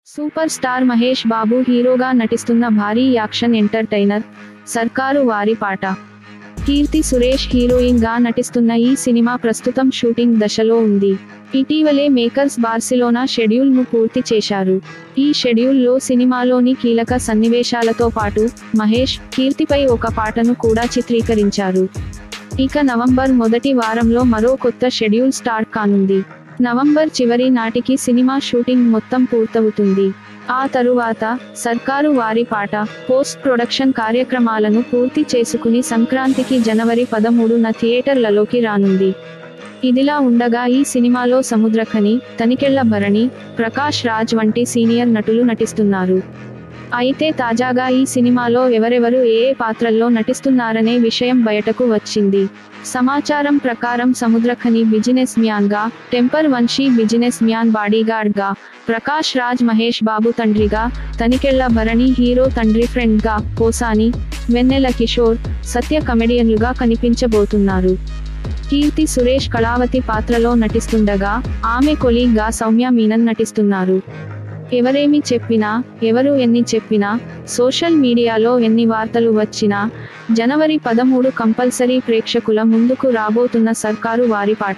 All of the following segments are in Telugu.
సూపర్ స్టార్ మహేష్ బాబు హీరోగా నటిస్తున్న భారీ యాక్షన్ ఎంటర్టైనర్ సర్కారు వారి పాట కీర్తి సురేష్ హీరోయిన్ గా నటిస్తున్న ఈ సినిమా ప్రస్తుతం షూటింగ్ దశలో ఉంది ఇటీవలే మేకర్స్ బార్సిలోనా షెడ్యూల్ ను పూర్తి చేశారు ఈ షెడ్యూల్ లో సినిమాలోని కీలక సన్నివేశాలతో పాటు మహేష్ కీర్తిపై ఒక పాటను కూడా చిత్రీకరించారు ఇక నవంబర్ మొదటి వారంలో మరో కొత్త షెడ్యూల్ స్టార్ట్ కానుంది నవంబర్ చివరి నాటికి సినిమా షూటింగ్ మొత్తం పూర్తవుతుంది ఆ తరువాత సర్కారు వారి పాట పోస్ట్ ప్రొడక్షన్ కార్యక్రమాలను పూర్తి చేసుకుని సంక్రాంతికి జనవరి పదమూడున థియేటర్లలోకి రానుంది ఇదిలా ఉండగా ఈ సినిమాలో సముద్రఖని తనికెళ్ల భరణి ప్రకాష్ రాజ్ వంటి సీనియర్ నటులు నటిస్తున్నారు అయితే తాజాగా ఈ సినిమాలో ఎవరెవరు ఏ ఏ పాత్రల్లో నటిస్తున్నారనే విషయం బయటకు వచ్చింది సమాచారం ప్రకారం సముద్రఖని బిజినెస్ మ్యాన్ గా Temper Vamsi businessman bodyguard గా ప్రకాష్ రాజ్ మహేష్ బాబు తండ్రిగా తనికెళ్ల భరణి హీరో తండ్రి ఫ్రెండ్ గా పోసాని వెన్నెల కిషోర్ సత్య కమెడియన్లుగా కనిపించబోతున్నారు కీర్తి సురేష్ కళావతి పాత్రలో నటిస్తుండగా ఆమె కొలీగ్గా సౌమ్య మీనన్ నటిస్తున్నారు ఎవరేమి చెప్పినా ఎవరు ఎన్ని చెప్పినా సోషల్ మీడియాలో ఎన్ని వార్తలు వచ్చినా జనవరి పదమూడు కంపల్సరీ ప్రేక్షకుల ముందుకు రాబోతున్న సర్కారు వారి పాట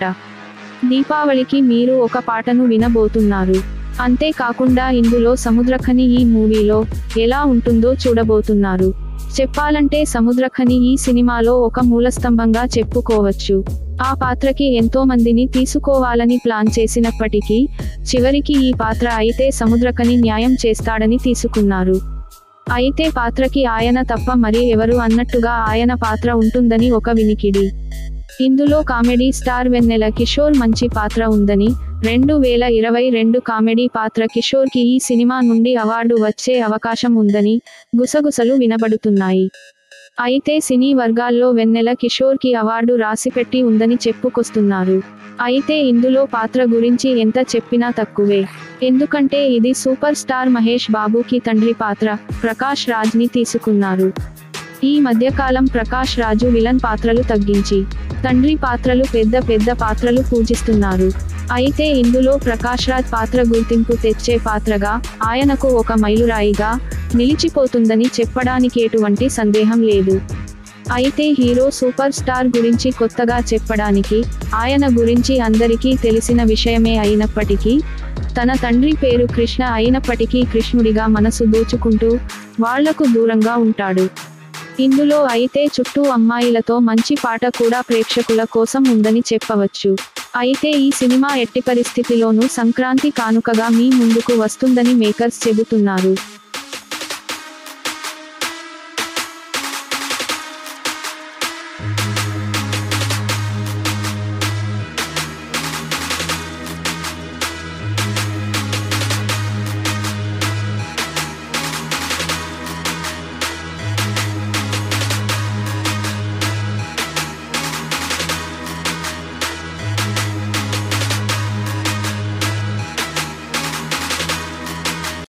దీపావళికి మీరు ఒక పాటను వినబోతున్నారు అంతేకాకుండా ఇందులో సముద్రఖని ఈ మూవీలో ఎలా ఉంటుందో చూడబోతున్నారు చెప్పాలంటే సముద్రఖని ఈ సినిమాలో ఒక మూలస్తంభంగా చెప్పుకోవచ్చు ఆ పాత్రకి ఎంతో మందిని తీసుకోవాలని ప్లాన్ చేసినప్పటికీ చివరికి ఈ పాత్ర అయితే సముద్రకని న్యాయం చేస్తాడని తీసుకున్నారు అయితే పాత్రకి ఆయన తప్ప మరి ఎవరు అన్నట్టుగా ఆయన పాత్ర ఉంటుందని ఒక వినికిడి ఇందులో కామెడీ స్టార్ వెన్నెల కిషోర్ మంచి పాత్ర ఉందని రెండు వేల ఇరవై రెండు కామెడీ పాత్ర కిషోర్ కి ఈ సినిమా నుండి అవార్డు వచ్చే అవకాశం ఉందని గుసగుసలు వినబడుతున్నాయి అయితే సినీ వర్గాల్లో వెన్నెల కిషోర్ కి అవార్డు రాసిపెట్టి ఉందని చెప్పుకొస్తున్నారు అయితే ఇందులో పాత్ర గురించి ఎంత చెప్పినా తక్కువే ఎందుకంటే ఇది సూపర్ స్టార్ మహేష్ బాబుకి తండ్రి పాత్ర ప్రకాష్ రాజ్ ని తీసుకున్నారు ఈ మధ్యకాలం ప్రకాష్ రాజు విలన్ పాత్రలు తగ్గించి తండ్రి పాత్రలు పెద్ద పెద్ద పాత్రలు పూజిస్తున్నారు అయితే ఇందులో ప్రకాష్ రాజ్ పాత్ర గుర్తింపు తెచ్చే పాత్రగా ఆయనకు ఒక మైలురాయిగా నిలిచిపోతుందని చెప్పడానికి ఎటువంటి సందేహం లేదు అయితే హీరో సూపర్ స్టార్ గురించి కొత్తగా చెప్పడానికి ఆయన గురించి అందరికీ తెలిసిన విషయమే అయినప్పటికీ తన తండ్రి పేరు కృష్ణ అయినప్పటికీ కృష్ణుడిగా మనసు దోచుకుంటూ వాళ్లకు దూరంగా ఉంటాడు ఇందులో అయితే చుట్టూ అమ్మాయిలతో మంచి పాట కూడా ప్రేక్షకుల కోసం ఉందని చెప్పవచ్చు అయితే ఈ సినిమా ఎట్టి పరిస్థితిలోనూ సంక్రాంతి కానుకగా మీ ముందుకు వస్తుందని మేకర్స్ చెబుతున్నారు